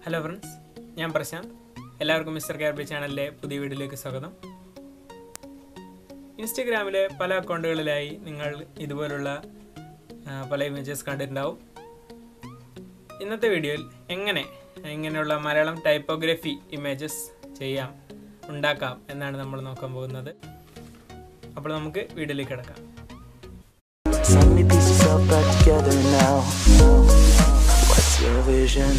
Hello friends ഞാൻ പ്രശാന്ത് എല്ലാവർക്കും mister കാർബി ചാനലിലെ പുതിയ വീഡിയോയിലേക്ക് സ്വാഗതം ഇൻസ്റ്റഗ്രാമിലെ പല അക്കൗണ്ടുകളിലായി നിങ്ങൾ ഇതുപോലുള്ള ആ, പല ഇമേജസ് കണ്ടിട്ടുണ്ടാവും ഇന്നത്തെ വീഡിയോയിൽ എങ്ങനെ ഇങ്ങനെയുള്ള മലയാളം ടൈപ്പോഗ്രഫി ഇമേജസ് ചെയ്യാം ഉണ്ടാക്കാം എന്നാണ് നമ്മൾ നോക്കാൻ പോകുന്നത് അപ്പോൾ നമുക്ക് വീഡിയോയിലേക്ക് കിടക്കാം So many pieces all back together now. What's your vision?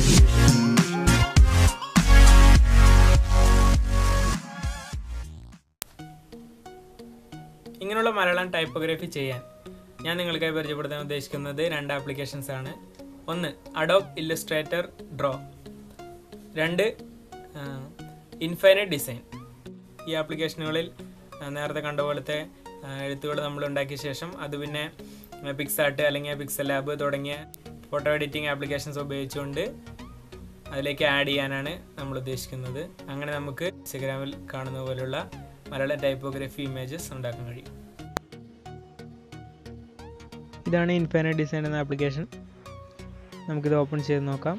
ഇങ്ങനെയുള്ള മലയാളം ടൈപ്പോഗ്രഫി ചെയ്യാൻ ഞാൻ നിങ്ങൾക്കായി പരിചയപ്പെടുത്താൻ ഉദ്ദേശിക്കുന്നത് രണ്ട് ആപ്ലിക്കേഷൻസ് ആണ് ഒന്ന് അഡോബ് ഇല്ലസ്ട്രേറ്റർ ഡ്രോ രണ്ട് ഇൻഫൈനൈറ്റ് ഡിസൈൻ ഈ ആപ്ലിക്കേഷനുകളിൽ ആ, നേരത്തെ കണ്ട പോലത്തെ എഴുത്തുകൾ നമ്മൾ ഉണ്ടാക്കിയ ശേഷം അത് പിന്നെ പിക്സാർട്ട് അല്ലെങ്കിൽ പിക്സൽ ലാബ് തുടങ്ങിയ ഫോട്ടോ എഡിറ്റിംഗ് ആപ്ലിക്കേഷൻസ് ഉപയോഗിച്ചുകൊണ്ട് അതിലേക്ക് ആഡ് ചെയ്യാനാണ് നമ്മൾ ഉദ്ദേശിക്കുന്നത് അങ്ങനെ നമുക്ക് ഇൻസ്റ്റഗ്രാമിൽ കാണുന്ന പോലെയുള്ള മലയാളം ടൈപ്പോഗ്രഫി ഇമേജസ് ഉണ്ടാക്കാൻ കഴിയും ഇതാണ് ഇൻഫൈനൈറ്റ് ഡിസൈൻ എന്ന ആപ്ലിക്കേഷൻ നമുക്കിത് ഓപ്പൺ ചെയ്ത് നോക്കാം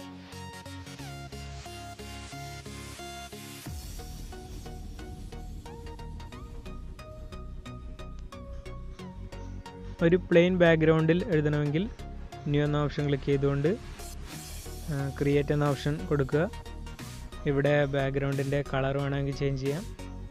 ഒരു പ്ലെയിൻ ബാക്ക്ഗ്രൗണ്ടിൽ എഴുതണമെങ്കിൽ ന്യൂ എന്ന ഓപ്ഷൻ ക്ലിക്ക് ചെയ്തുകൊണ്ട് ക്രിയേറ്റ് എന്ന ഓപ്ഷൻ കൊടുക്കുക ഇവിടെ ബാക്ക്ഗ്രൗണ്ടിൻ്റെ കളർ വേണമെങ്കിൽ ചേഞ്ച് ചെയ്യാം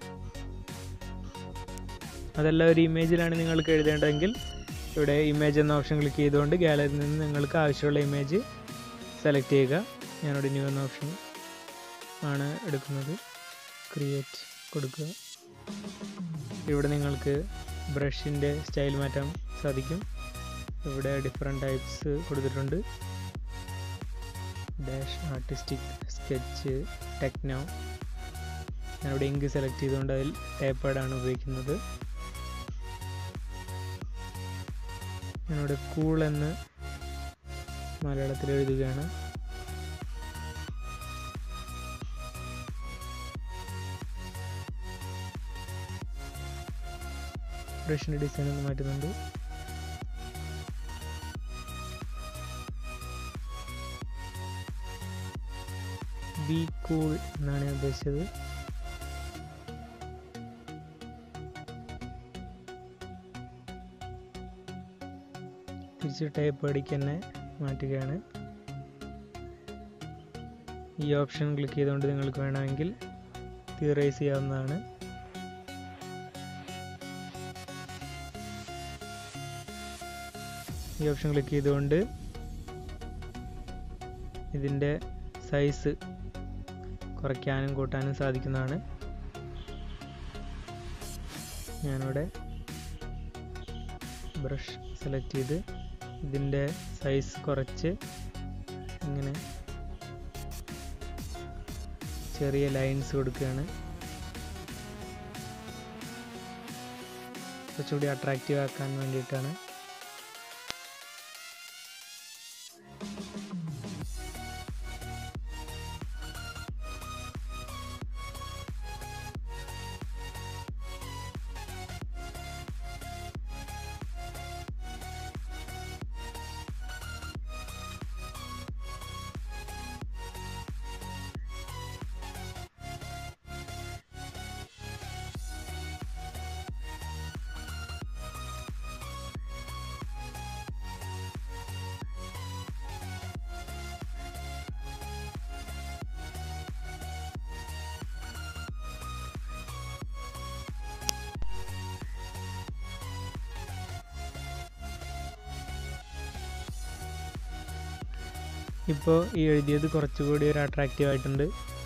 അതല്ല ഒരു ഇമേജിലാണ് നിങ്ങൾക്ക് എഴുതേണ്ടതെങ്കിൽ ഇവിടെ ഇമേജ് എന്ന ഓപ്ഷൻ ക്ലിക്ക് ചെയ്തുകൊണ്ട് ഗാലറിയിൽ നിന്ന് നിങ്ങൾക്ക് ആവശ്യമുള്ള ഇമേജ് സെലക്ട് ചെയ്യുക ഞാനിവിടെ ന്യൂ എന്ന ഓപ്ഷൻ ആണ് എടുക്കുന്നത് ക്രിയേറ്റ് കൊടുക്കുക ഇവിടെ നിങ്ങൾക്ക് ബ്രഷിൻ്റെ സ്റ്റൈൽ മാറ്റാൻ സാധിക്കും ഇവിടെ ഡിഫറെൻറ്റ് ടൈപ്സ് കൊടുത്തിട്ടുണ്ട് ഡാഷ് ആർട്ടിസ്റ്റിക് സ്കെച്ച് ടെക്നോ ഞാനിവിടെ ഇങ്ക് സെലക്ട് ചെയ്തുകൊണ്ട് അതിൽ ടേപ്പാഡാണ് ഉപയോഗിക്കുന്നത് ഞാനിവിടെ കൂൾ എന്ന് മലയാളത്തിൽ എഴുതുകയാണ് ബ്രഷിൻ്റെ ഡിസൈൻ ഒന്ന് മാറ്റുന്നുണ്ട് ബി കൂൾ എന്നാണ് ഞാൻ ഉദ്ദേശിച്ചത് തിരിച്ച് ടൈപ്പ് അടിക്ക് തന്നെ മാറ്റുകയാണ് ഈ ഓപ്ഷൻ ക്ലിക്ക് ചെയ്തുകൊണ്ട് നിങ്ങൾക്ക് വേണമെങ്കിൽ തീറൈസ് ചെയ്യാവുന്നതാണ് ഈ ഓപ്ഷൻ ക്ലിക്ക് ചെയ്തുകൊണ്ട് ഇതിൻ്റെ സൈസ് കുറയ്ക്കാനും കൂട്ടാനും സാധിക്കുന്നതാണ് ഞാനിവിടെ ബ്രഷ് സെലക്ട് ചെയ്ത് ഇതിൻ്റെ സൈസ് കുറച്ച് ഇങ്ങനെ ചെറിയ ലൈൻസ് കൊടുക്കുകയാണ് കുറച്ചുകൂടി അട്രാക്റ്റീവ് ആക്കാൻ വേണ്ടിയിട്ടാണ് ഇപ്പോൾ ഈ എഴുതിയത് കുറച്ചുകൂടി ഒരു അട്രാക്റ്റീവ് ആയിട്ടുണ്ട്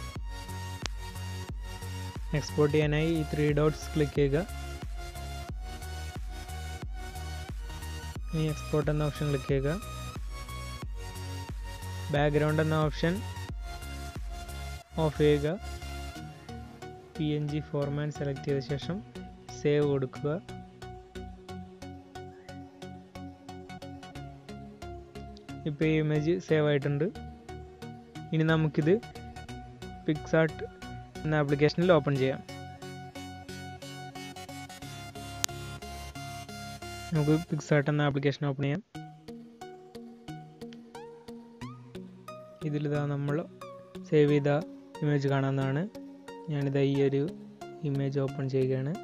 എക്സ്പോർട്ട് ചെയ്യാനായി ഈ ത്രീ ഡോട്ട്സ് ക്ലിക്ക് ചെയ്യുക ഇനി എക്സ്പോർട്ട് എന്ന ഓപ്ഷൻ ക്ലിക്ക് ചെയ്യുക ബാക്ക്ഗ്രൗണ്ട് എന്ന ഓപ്ഷൻ ഓഫ് ചെയ്യുക P N G format select ചെയ്ത ശേഷം സേവ് കൊടുക്കുക ഇപ്പോൾ ഈ ഇമേജ് സേവ് ആയിട്ടുണ്ട് ഇനി നമുക്കിത് പിക്സാർട്ട് എന്ന ആപ്ലിക്കേഷനിൽ ഓപ്പൺ ചെയ്യാം നമുക്ക് പിക്സാർട്ട് എന്ന ആപ്ലിക്കേഷൻ ഓപ്പൺ ചെയ്യാം ഇതിലിതാ നമ്മൾ സേവ് ചെയ്ത ഇമേജ് കാണാവുന്നതാണ് ഞാനിത് ഈ ഒരു ഇമേജ് ഓപ്പൺ ചെയ്യുകയാണ്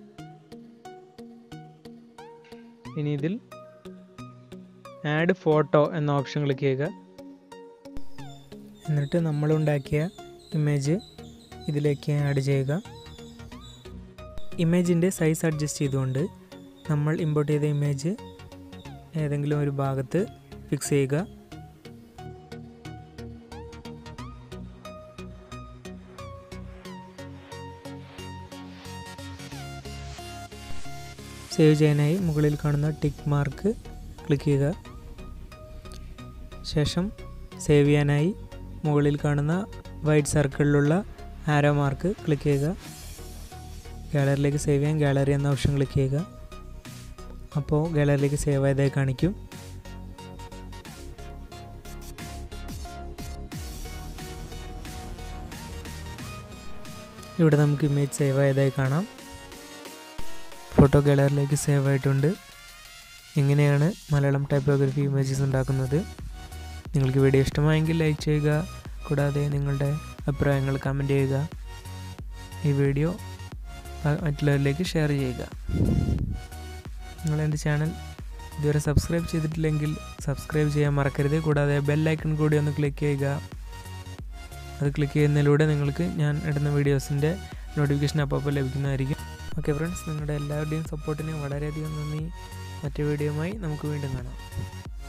ഇനി ഇതിൽ ആഡ് ഫോട്ടോ എന്ന ഓപ്ഷൻ ക്ലിക്ക് ചെയ്യുക എന്നിട്ട് നമ്മളുണ്ടാക്കിയ ഇമേജ് ഇതിലേക്ക് ആഡ് ചെയ്യുക ഇമേജിൻ്റെ സൈസ് അഡ്ജസ്റ്റ് ചെയ്തുകൊണ്ട് നമ്മൾ ഇമ്പോർട്ട് ചെയ്ത ഇമേജ് ഏതെങ്കിലും ഒരു ഭാഗത്ത് ഫിക്സ് ചെയ്യുക സേവ് ചെയ്യാനായി മുകളിൽ കാണുന്ന ടിക്ക് മാർക്ക് ക്ലിക്ക് ചെയ്യുക ശേഷം സേവ് ചെയ്യാനായി മുകളിൽ കാണുന്ന വൈറ്റ് സർക്കിളിലുള്ള ആരോ മാർക്ക് ക്ലിക്ക് ചെയ്യുക ഗാലറിയിലേക്ക് സേവ് ചെയ്യാൻ ഗാലറി എന്ന ഓപ്ഷൻ ക്ലിക്ക് ചെയ്യുക അപ്പോൾ ഗാലറിയിലേക്ക് സേവ് ആയതായി കാണിക്കും ഇവിടെ നമുക്ക് ഇമേജ് സേവ് ആയതായി കാണാം ഫോട്ടോ ഗാലറിയിലേക്ക് സേവ് ആയിട്ടുണ്ട് ഇങ്ങനെയാണ് മലയാളം ടൈപ്പോഗ്രഫി ഇമേജസ് ഉണ്ടാക്കുന്നത് നിങ്ങൾക്ക് വീഡിയോ ഇഷ്ടമായെങ്കിൽ ലൈക്ക് ചെയ്യുക കൂടാതെ നിങ്ങളുടെ അഭിപ്രായങ്ങൾ കമൻറ്റ് ചെയ്യുക ഈ വീഡിയോ മറ്റുള്ളവരിലേക്ക് ഷെയർ ചെയ്യുക നിങ്ങൾ എൻ്റെ ചാനൽ ഇതുവരെ സബ്സ്ക്രൈബ് ചെയ്തിട്ടില്ലെങ്കിൽ സബ്സ്ക്രൈബ് ചെയ്യാൻ മറക്കരുത് കൂടാതെ ബെല്ലൈക്കൺ കൂടി ഒന്ന് ക്ലിക്ക് ചെയ്യുക അത് ക്ലിക്ക് ചെയ്യുന്നതിലൂടെ നിങ്ങൾക്ക് ഞാൻ ഇടുന്ന വീഡിയോസിൻ്റെ നോട്ടിഫിക്കേഷൻ അപ്പോൾ ലഭിക്കുന്നതായിരിക്കും ഓക്കെ ഫ്രണ്ട്സ് നിങ്ങളുടെ എല്ലാവരുടെയും സപ്പോർട്ടിന് വളരെയധികം നന്ദി മറ്റു വീഡിയോയുമായി നമുക്ക് വീണ്ടും കാണാം